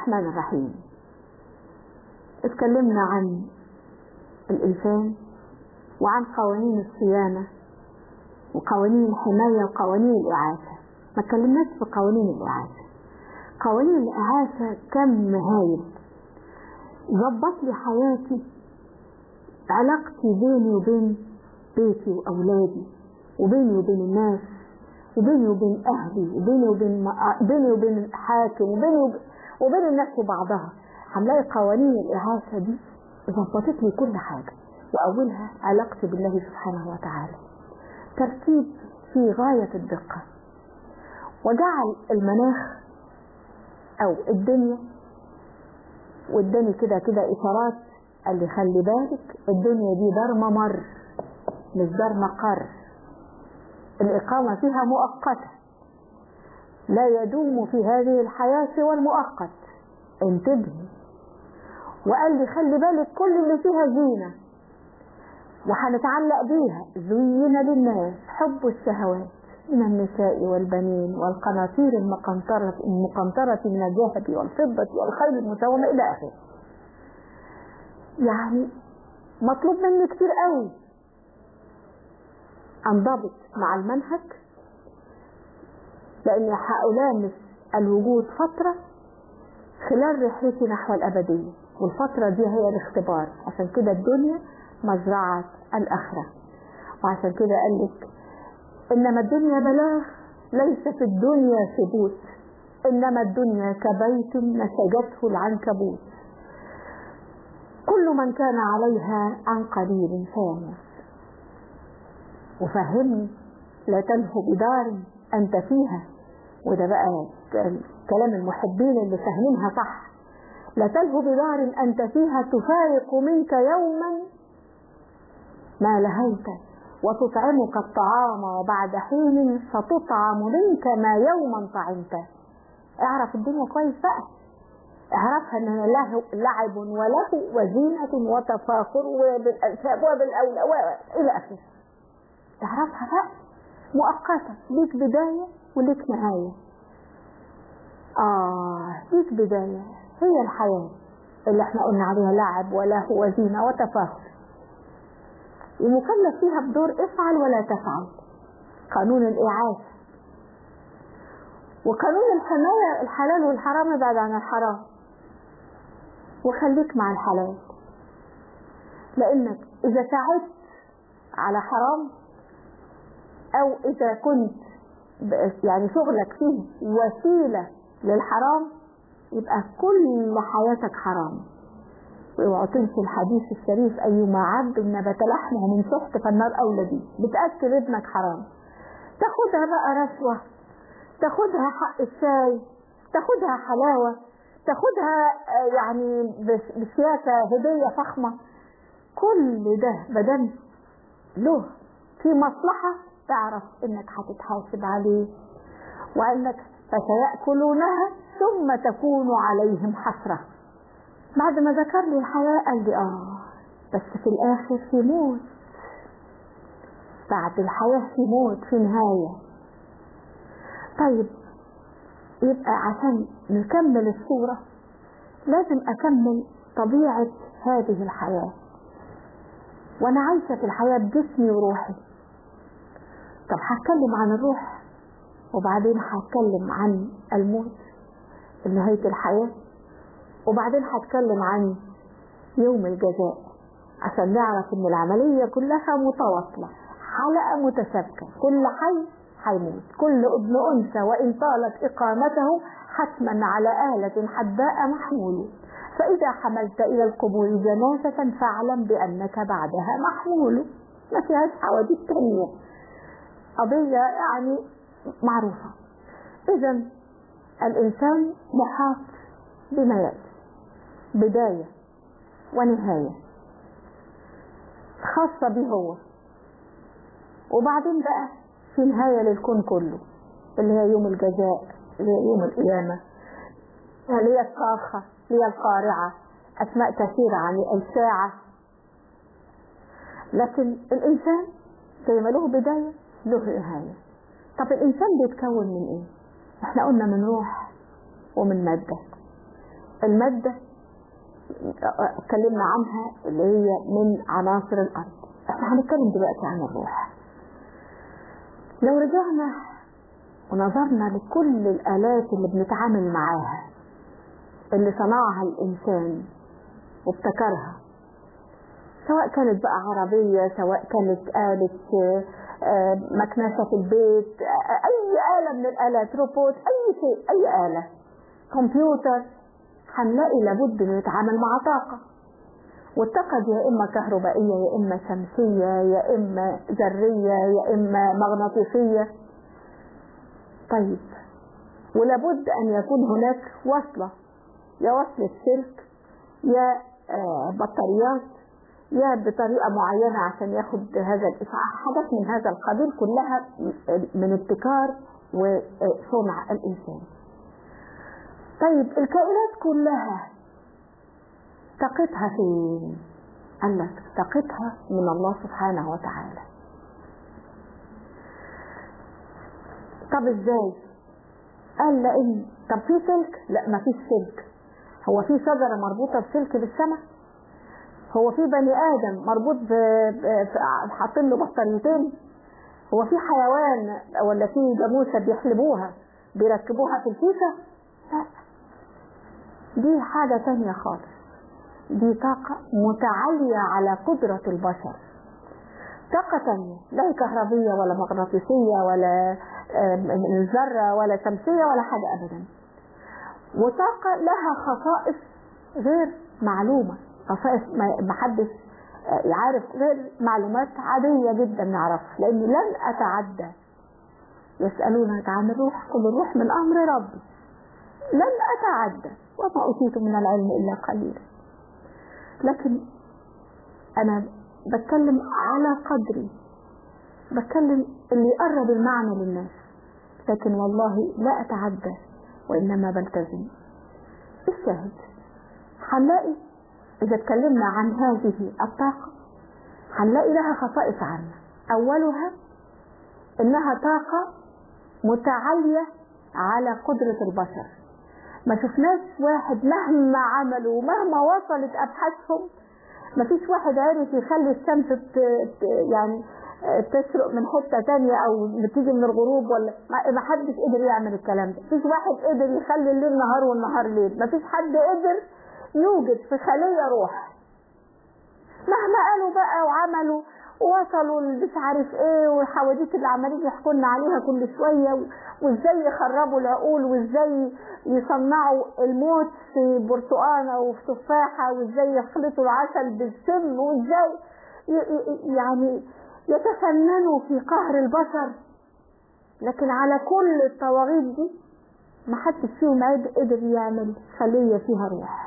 الرحمن الرحيم اتكلمنا عن الإنسان وعن قوانين الصيانة وقوانين الحماية وقوانين الإعاشة ما اتكلمناش في قوانين الإعاشة قوانين الإعاشة كم هايل ظبط لي حياتي علاقتي بيني وبين بيتي وأولادي وبيني وبين الناس وبيني وبين أهلي وبيني وبين بيني وبين الحاكم وبيني وبين, وبين الناس وبعضها هنلاقي قوانين الإعاشة دي ظبطت لي كل حاجة وأولها علاقتي بالله سبحانه وتعالى ترتيب في غاية الدقة وجعل المناخ أو الدنيا واداني كده كده إشارات قال لي خلي بالك الدنيا دي دار ممر مش دار مقر الإقامة فيها مؤقتة لا يدوم في هذه الحياة سوى المؤقت انتبهي وقال لي خلي بالك كل اللي فيها زينة وهنتعلق بيها زين للناس حب الشهوات من النساء والبنين والقناطير المقنطرة المقنطرة من الذهب والفضة والخيل المسومة إلى آخره يعني مطلوب مني كتير قوي انضبط مع المنهج لأني هألامس الوجود فترة خلال رحلتي نحو الأبدية والفترة دي هي الاختبار عشان كده الدنيا مزرعة الآخرة وعشان كده قال لك إنما الدنيا بلاغ ليس في الدنيا ثبوت إنما الدنيا كبيت نسجته العنكبوت كل من كان عليها عن قليل فانس وفهمني لا تلهو بدار أنت فيها وده بقى كلام المحبين اللي فاهمينها صح لا تلهو بدار أنت فيها تفارق منك يوما ما لهيت وتطعمك الطعام وبعد حين ستطعم منك ما يوما طعمت اعرف الدنيا كويس بقى اعرفها ان له لعب وله وزينة وتفاخر وبالأنساب وبالأولى إلى آخره اعرفها بقى مؤقتة ليك بداية وليك نهاية آه ليك بداية هي الحياة اللي احنا قلنا عليها لعب وله وزينة وتفاخر ومكلف فيها بدور افعل ولا تفعل قانون الإعاشة وقانون الحماية الحلال والحرام ابعد عن الحرام وخليك مع الحلال لأنك إذا تعبت على حرام أو إذا كنت يعني شغلك فيه وسيلة للحرام يبقى كل حياتك حرام واوعوا تنسوا الحديث الشريف أيما عبد نبت لحمه من سحت فالنار أولى بيه بتأكل ابنك حرام تاخدها بقى رشوة تاخدها حق الشاي تاخدها حلاوة تاخدها يعني بسياسة هدية فخمة كل ده بدل له في مصلحة تعرف انك هتتحاسب عليه وانك فسيأكلونها ثم تكون عليهم حسرة بعد ما ذكر لي الحياة قال لي اه بس في الاخر في موت بعد الحياة في موت في نهاية طيب يبقى عشان نكمل الصورة لازم أكمل طبيعة هذه الحياة وأنا عايشة في الحياة بجسمي وروحي طب هتكلم عن الروح وبعدين هتكلم عن الموت نهاية الحياة وبعدين هتكلم عن يوم الجزاء عشان نعرف ان العملية كلها متواصلة حلقة متشابكة كل حي هيموت كل ابن أنثى وإن طالت إقامته حتما على آلة حداء محمول فإذا حملت إلى القبور جنازة فاعلم بأنك بعدها محمول ما فيهاش حوادث تانية قضية يعني معروفة إذا الإنسان محاط بما يأتي بداية ونهاية خاصة به هو وبعدين بقى في نهاية للكون كله اللي هي يوم الجزاء اللي هي يوم القيامة اللي هي الصاخة اللي هي القارعة أسماء كثيرة عن الساعة لكن الإنسان زي ما له بداية له نهاية طب الإنسان بيتكون من إيه؟ إحنا قلنا من روح ومن مادة المادة اتكلمنا عنها اللي هي من عناصر الأرض احنا هنتكلم دلوقتي عن الروح لو رجعنا ونظرنا لكل الآلات اللي بنتعامل معاها اللي صنعها الإنسان وابتكرها سواء كانت بقى عربية سواء كانت آلة مكنسة في البيت أي آلة من الآلات روبوت أي شيء أي آلة كمبيوتر هنلاقي لابد انه يتعامل مع طاقة والطاقة دي يا إما كهربائية يا إما شمسية يا إما ذرية يا إما مغناطيسية طيب ولابد أن يكون هناك وصلة يا وصلة سلك يا بطاريات يا بطريقة معينة عشان ياخد هذا الإشعاع حاجات من هذا القبيل كلها من ابتكار وصنع الإنسان طيب الكائنات كلها طاقتها فين قال لك طاقتها من الله سبحانه وتعالى طب ازاي قال لان طب في سلك لا ما فيش سلك هو في شجرة مربوطة بسلك بالسماء هو في بني ادم مربوط حاطين له بطاريتين هو في حيوان ولا في جاموسة بيحلبوها بيركبوها في الكيسة لا دي حاجة تانية خالص دي طاقة متعالية على قدرة البشر طاقة تانية لا كهربية ولا مغناطيسية ولا من الذرة ولا شمسية ولا حاجة أبدا وطاقة لها خصائص غير معلومة خصائص ما حدش يعرف غير معلومات عادية جدا نعرفها لأني لن أتعدى يسألونك عن الروح قل الروح من أمر ربي لن أتعدى وما أوتيت من العلم إلا قليلا لكن أنا بتكلم على قدري بتكلم اللي يقرب المعنى للناس لكن والله لا أتعدى وإنما بلتزم الشاهد هنلاقي إذا اتكلمنا عن هذه الطاقة هنلاقي لها خصائص عامة أولها إنها طاقة متعالية على قدرة البشر ما شفناش واحد مهما عملوا ومهما وصلت ابحاثهم ما فيش واحد عارف يخلي الشمس يعني تشرق من حته تانية او بتيجي من الغروب ولا ما حدش قدر يعمل الكلام ده مفيش واحد قدر يخلي الليل نهار والنهار ليل مفيش حد قدر يوجد في خليه روح مهما قالوا بقى وعملوا وصلوا مش عارف ايه والحواديت اللي عمالين يحكوا لنا عليها كل شويه وازاي يخربوا العقول وازاي يصنعوا الموت في برتقانه وفي تفاحه وازاي يخلطوا العسل بالسم وازاي يعني يتفننوا في قهر البشر لكن على كل الطواغيت دي ما حدش فيهم قدر يعمل خليه فيها روح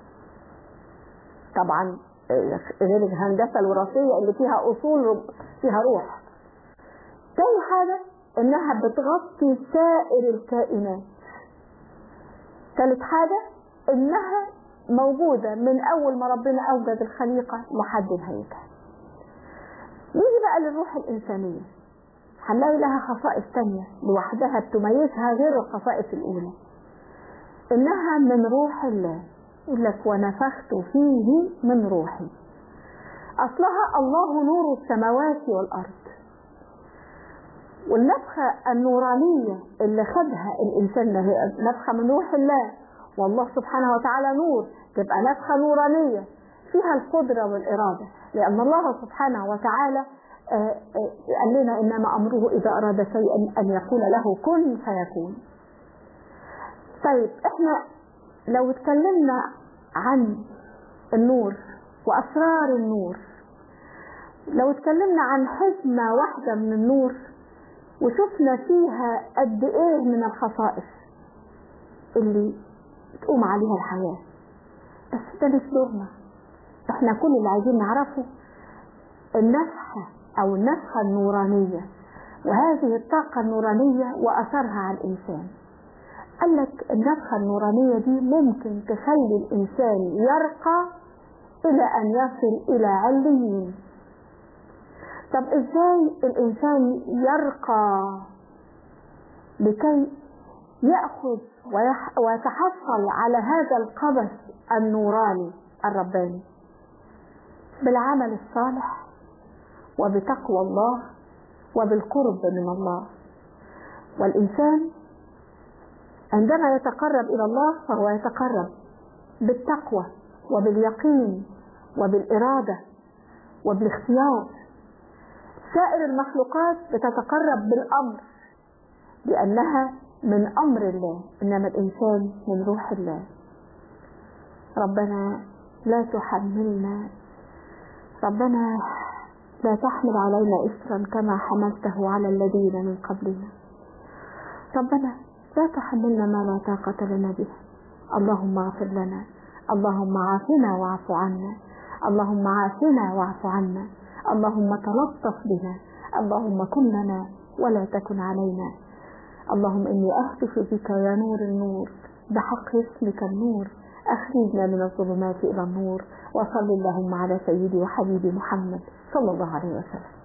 طبعا غير الهندسة الوراثية اللي فيها أصول فيها روح تاني حاجة إنها بتغطي سائر الكائنات ثالث حاجة إنها موجودة من أول ما ربنا أوجد الخليقة لحد نهايتها نيجي بقى للروح الإنسانية هنلاقي لها خصائص تانية لوحدها بتميزها غير الخصائص الأولى إنها من روح الله يقول لك ونفخت فيه من روحي أصلها الله نور السماوات والأرض والنفخة النورانية اللي خدها الإنسان هي نفخة من روح الله والله سبحانه وتعالى نور تبقى نفخة نورانية فيها القدرة والإرادة لأن الله سبحانه وتعالى قال لنا إنما أمره إذا أراد شيئا أن يقول له كن فيكون طيب احنا لو اتكلمنا عن النور وأسرار النور لو اتكلمنا عن حزمة واحدة من النور وشفنا فيها قد ايه من الخصائص اللي تقوم عليها الحياة بس ده مش دورنا احنا كل اللي عايزين نعرفه النفحة او النفخة النورانية وهذه الطاقة النورانية وأثرها على الإنسان قال لك النفخة النورانية دي ممكن تخلي الإنسان يرقى إلى أن يصل إلى عليين طب إزاي الإنسان يرقى لكي يأخذ ويتحصل على هذا القبس النوراني الرباني بالعمل الصالح وبتقوى الله وبالقرب من الله والإنسان عندما يتقرب إلى الله فهو يتقرب بالتقوى وباليقين وبالإرادة وبالاختيار سائر المخلوقات بتتقرب بالأمر لأنها من أمر الله إنما الإنسان من روح الله ربنا لا تحملنا ربنا لا تحمل علينا إسرا كما حملته على الذين من قبلنا ربنا لا تحملنا ما لا طاقة لنا به اللهم اغفر لنا اللهم عافنا واعف عنا اللهم عافنا واعف عنا اللهم تلطف بنا اللهم كن لنا ولا تكن علينا اللهم إني أهتف بك يا نور النور بحق اسمك النور أخرجنا من الظلمات إلى النور وصل اللهم على سيدي وحبيبي محمد صلى الله عليه وسلم